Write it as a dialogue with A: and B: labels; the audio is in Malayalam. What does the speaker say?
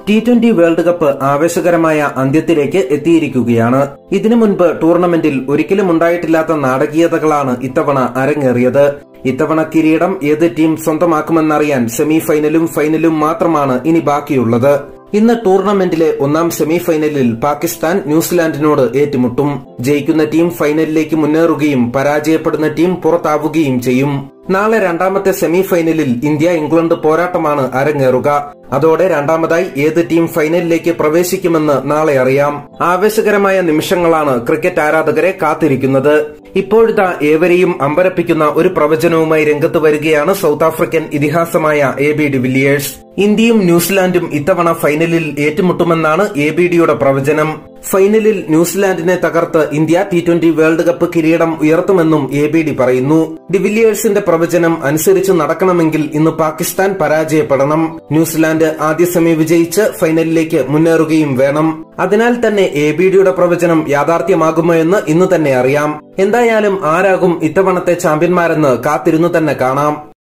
A: ടി ട്വന്റി വേൾഡ് കപ്പ് ആവേശകരമായ അന്ത്യത്തിലേക്ക് എത്തിയിരിക്കുകയാണ് ഇതിനു മുൻപ് ടൂർണമെന്റിൽ ഒരിക്കലും ഉണ്ടായിട്ടില്ലാത്ത നാടകീയതകളാണ് ഇത്തവണ അരങ്ങേറിയത് ഇത്തവണ കിരീടം ഏത് ടീം സ്വന്തമാക്കുമെന്നറിയാൻ സെമി ഫൈനലും ഫൈനലും മാത്രമാണ് ഇനി ബാക്കിയുള്ളത് ഇന്ന് ടൂർണമെന്റിലെ ഒന്നാം സെമി ഫൈനലിൽ പാകിസ്ഥാൻ ന്യൂസിലാൻഡിനോട് ഏറ്റുമുട്ടും ജയിക്കുന്ന ടീം ഫൈനലിലേക്ക് മുന്നേറുകയും പരാജയപ്പെടുന്ന ടീം പുറത്താവുകയും ചെയ്യും നാളെ രണ്ടാമത്തെ സെമി ഫൈനലിൽ ഇന്ത്യ ഇംഗ്ലണ്ട് പോരാട്ടമാണ് അരങ്ങേറുക അതോടെ രണ്ടാമതായി ഏത് ടീം ഫൈനലിലേക്ക് പ്രവേശിക്കുമെന്ന് നാളെ അറിയാം ആവേശകരമായ നിമിഷങ്ങളാണ് ക്രിക്കറ്റ് ആരാധകരെ കാത്തിരിക്കുന്നത് ഇപ്പോഴിതാ ഏവരെയും അമ്പരപ്പിക്കുന്ന ഒരു പ്രവചനവുമായി രംഗത്ത് വരികയാണ് സൗത്ത് ആഫ്രിക്കൻ ഇതിഹാസമായ എ ബി ഡിവിലിയേഴ്സ് ഇന്ത്യയും ന്യൂസിലാൻഡും ഇത്തവണ ഫൈനലിൽ ഏറ്റുമുട്ടുമെന്നാണ് എ ബി ഡിയുടെ പ്രവചനം ഫൈനലിൽ ന്യൂസിലാൻഡിനെ തകർത്ത് India T twenty world cup കിരീടം ഉയർത്തുമെന്നും എ ബി ഡി പറയുന്നു ഡിവിലിയേഴ്സിന്റെ പ്രവചനം അനുസരിച്ച് നടക്കണമെങ്കിൽ ഇന്ന് പാകിസ്ഥാൻ പരാജയപ്പെടണം ന്യൂസിലാൻഡ് ആദ്യ സെമി വിജയിച്ച് ഫൈനലിലേക്ക് മുന്നേറുകയും വേണം അതിനാൽ തന്നെ എ ബി ഡിയുടെ പ്രവചനം യാഥാർത്ഥ്യമാകുമോ എന്ന് ഇന്ന് തന്നെ അറിയാം എന്തായാലും ആരാകും ഇത്തവണത്തെ ചാമ്പ്യന്മാരെന്ന് കാത്തിരുന്നു തന്നെ കാണാം